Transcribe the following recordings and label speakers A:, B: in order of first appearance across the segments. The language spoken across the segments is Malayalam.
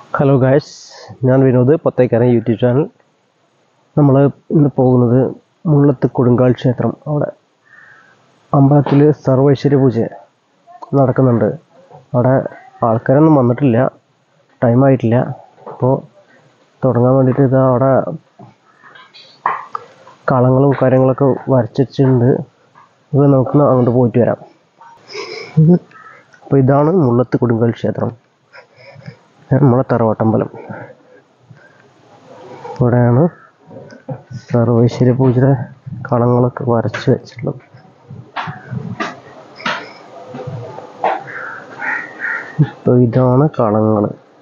A: ഹലോ ഗായ്സ് ഞാൻ വിനോദ് പത്തേക്കരൻ യൂട്യൂബ് ചാനൽ നമ്മൾ ഇന്ന് പോകുന്നത് മുള്ളത്ത് കൊടുങ്കാൽ ക്ഷേത്രം അവിടെ അമ്പലത്തിൽ സർവൈശ്വര്യ പൂജ നടക്കുന്നുണ്ട് അവിടെ ആൾക്കാരൊന്നും വന്നിട്ടില്ല ടൈം ആയിട്ടില്ല അപ്പോൾ തുടങ്ങാൻ വേണ്ടിയിട്ട് ഇതാ അവിടെ കളങ്ങളും കാര്യങ്ങളൊക്കെ വരച്ച് വെച്ചിട്ടുണ്ട് ഇത് നമുക്ക് അങ്ങോട്ട് പോയിട്ട് വരാം അപ്പോൾ ഇതാണ് മുള്ളത്ത് കൊടുങ്കാൽ ക്ഷേത്രം നമ്മളെ തറവാട്ടമ്പലം ഇവിടെയാണ് സർവൈശ്വര്യ പൂജയുടെ കളങ്ങളൊക്കെ വരച്ച് വെച്ചിട്ടുള്ളത് ഇപ്പൊ ഇതാണ് കളങ്ങൾ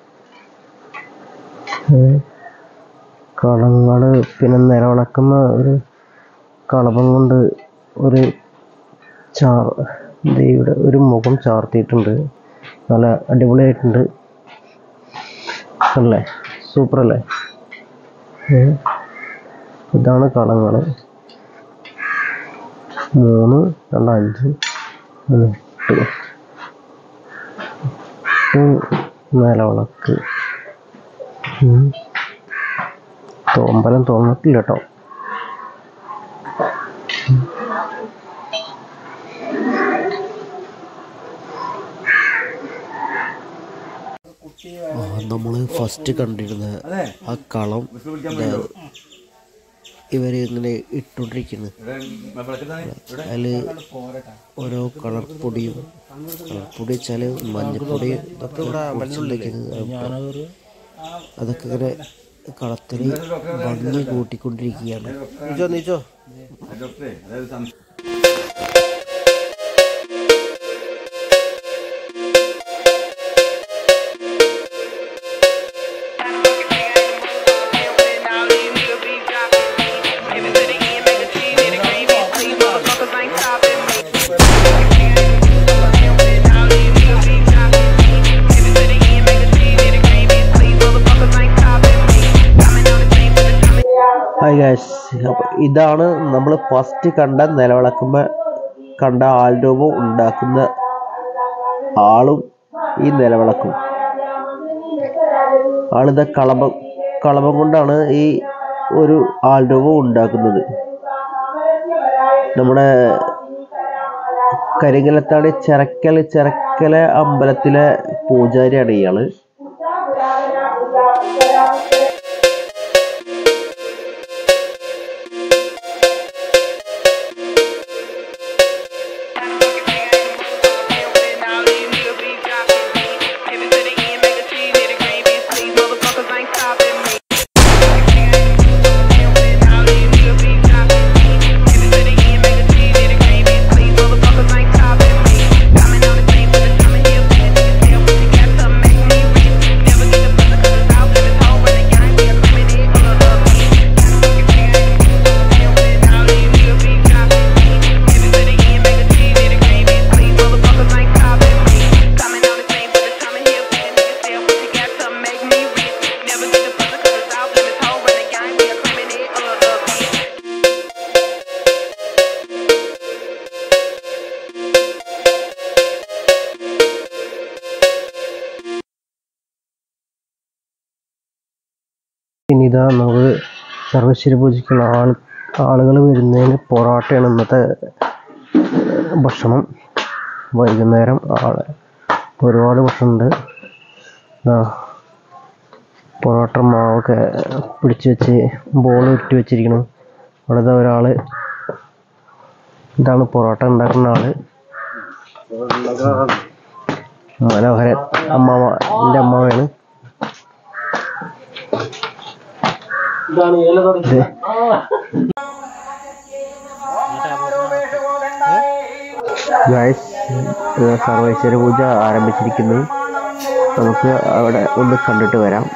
A: കളങ്ങള് പിന്നെ നിലവിളക്കുന്ന ഒരു കളഭം കൊണ്ട് ഒരു ചാ ദേവിയുടെ ഒരു മുഖം ചാർത്തിയിട്ടുണ്ട് നല്ല അടിപൊളിയായിട്ടുണ്ട് അല്ലേ സൂപ്പർ അല്ലേ ഏ? ഇതാണ് കളങ്ങൾ മൂന്ന് രണ്ട് അഞ്ച് മൂന്ന് എട്ട് ഉം, നിലവിളക്ക് ഉം. തോമ്പലം തോന്നിട്ടില്ല കേട്ടോ നമ്മൾ ഫസ്റ്റ് കണ്ടിരുന്ന ആ കളം ഇവര് ഇങ്ങനെ ഇട്ടോണ്ടിരിക്കുന്നു അതില് ഓരോ കളർ പൊടിയും കളർ പൊടി വെച്ചാല് മഞ്ഞപ്പൊടി ഇതൊക്കെ പൊടിച്ചുണ്ടാക്കുന്നത് അതൊക്കെ ഇങ്ങനെ കളത്തില് ഭംഗി കൂട്ടിക്കൊണ്ടിരിക്കുകയാണ് നീച്ചോ നീച്ചോ ഹായ് ഗായ്സ് അപ്പോൾ ഇതാണ് നമ്മൾ ഫസ്റ്റ് കണ്ട നിലവിളക്കുമ്പോൾ കണ്ട ആൾരൂപം ഉണ്ടാക്കുന്ന ആളും ഈ നിലവിളക്കും ആളിത് കളഭം കളഭം കൊണ്ടാണ് ഈ ഒരു ആൾരൂപം ഉണ്ടാക്കുന്നത് നമ്മുടെ കരിങ്കലത്താടി ചിറക്കൽ ചിറക്കല അമ്പലത്തിലെ പൂജാരിയാണ് ഇയാള് ഇനി ഇതാ നമുക്ക് സർവശ്വരി പൂജയ്ക്കുള്ള ആൾ ആളുകൾ വരുന്നതിന് പൊറോട്ടയാണ് ഇന്നത്തെ ഭക്ഷണം വൈകുന്നേരം ആള് ഒരുപാട് ഭക്ഷണമുണ്ട് ഇതാ പൊറോട്ട മാവൊക്കെ പിടിച്ച് വെച്ച് ബോൾ ഇട്ട് വെച്ചിരിക്കണം അവിടെ ഇതാ ഒരാള് ഇതാണ് പൊറോട്ട ഉണ്ടാക്കുന്ന ആള് മനോഹരൻ അമ്മാവ എൻ്റെ അമ്മാവയാണ് ഇത് ഗായ്സ് സർവൈശ്വര പൂജ ആരംഭിച്ചിരിക്കുന്നു നമുക്ക് അവിടെ ഒന്ന് കണ്ടിട്ട് വരാം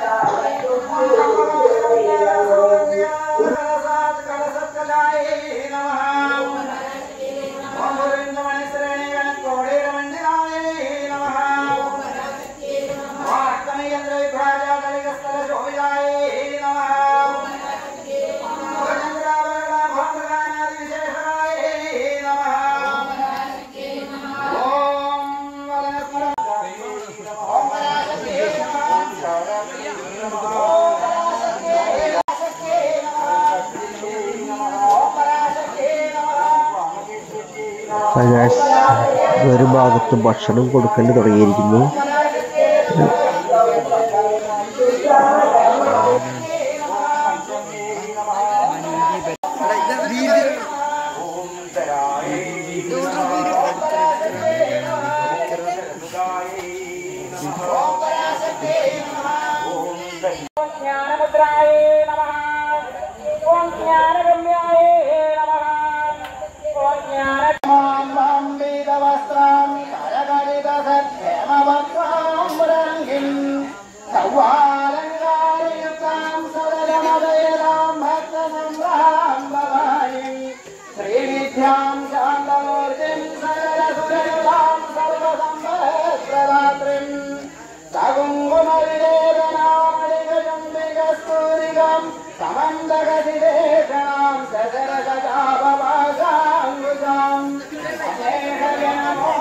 B: ഓം
A: ഗൈസ് ഒരു ഭാഗത്ത് ഭക്ഷണം കൊടുക്കൽ തുടങ്ങിയിരിക്കുന്നു
B: ജ്ഞാനമുദ്രായേ നമഃ ഓം ജ്ഞാനഗമ്യായേ നമഃ ഓം ജ്ഞാനമാംബീതവസ്ത്രം കരകരിതസത്യമവക്രാംബുരംഗിം സൗവാലങ്കാരയുക്താം സരളമദയതാം ഭക്തനമ്രാം ഭവാനിം ശ്രീവിദ്യാം ശാന്തമൂർത്തിം സകലസുരയുതാം സർവസമ്പത്പ്രദാത്രിം സകുങ്കുമവിവേദനാമളികചുംബികസ്തൂരികം സമന്തകതിരേഷണാം സകരകഥാപവാസാംഗുജാം അശേഷജനമോ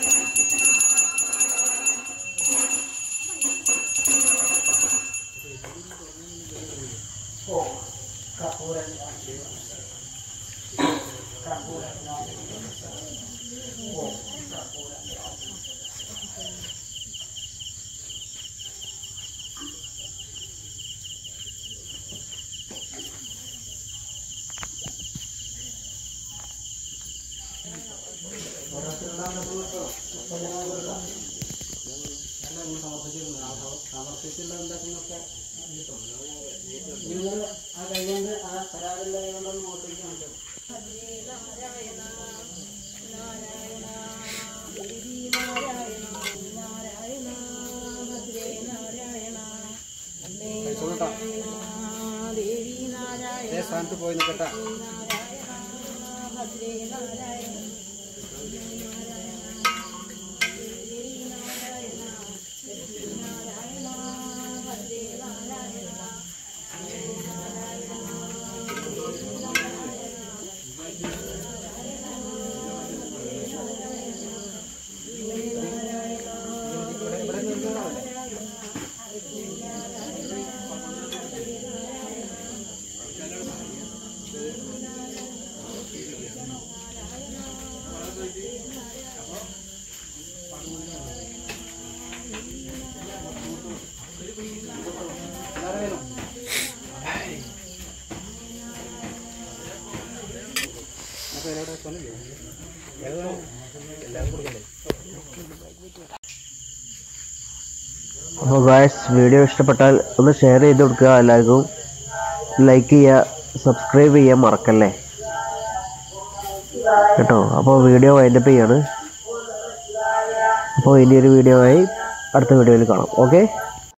C: സ്ഥാനത്ത് പോയി നിൽക്കട്ടെ
A: അപ്പോൾ ഗായ്സ് വീഡിയോ ഇഷ്ടപ്പെട്ടാൽ ഒന്ന് ഷെയർ ചെയ്ത് കൊടുക്കുക എല്ലാവർക്കും ലൈക്ക് ചെയ്യുക സബ്സ്ക്രൈബ് ചെയ്യാൻ മറക്കല്ലേ കേട്ടോ അപ്പോൾ വീഡിയോ വൈൻഡപ്പ് ചെയ്യാണ് അപ്പോൾ ഇനിയൊരു വീഡിയോ ആയി അടുത്ത വീഡിയോയിൽ കാണാം ഓക്കെ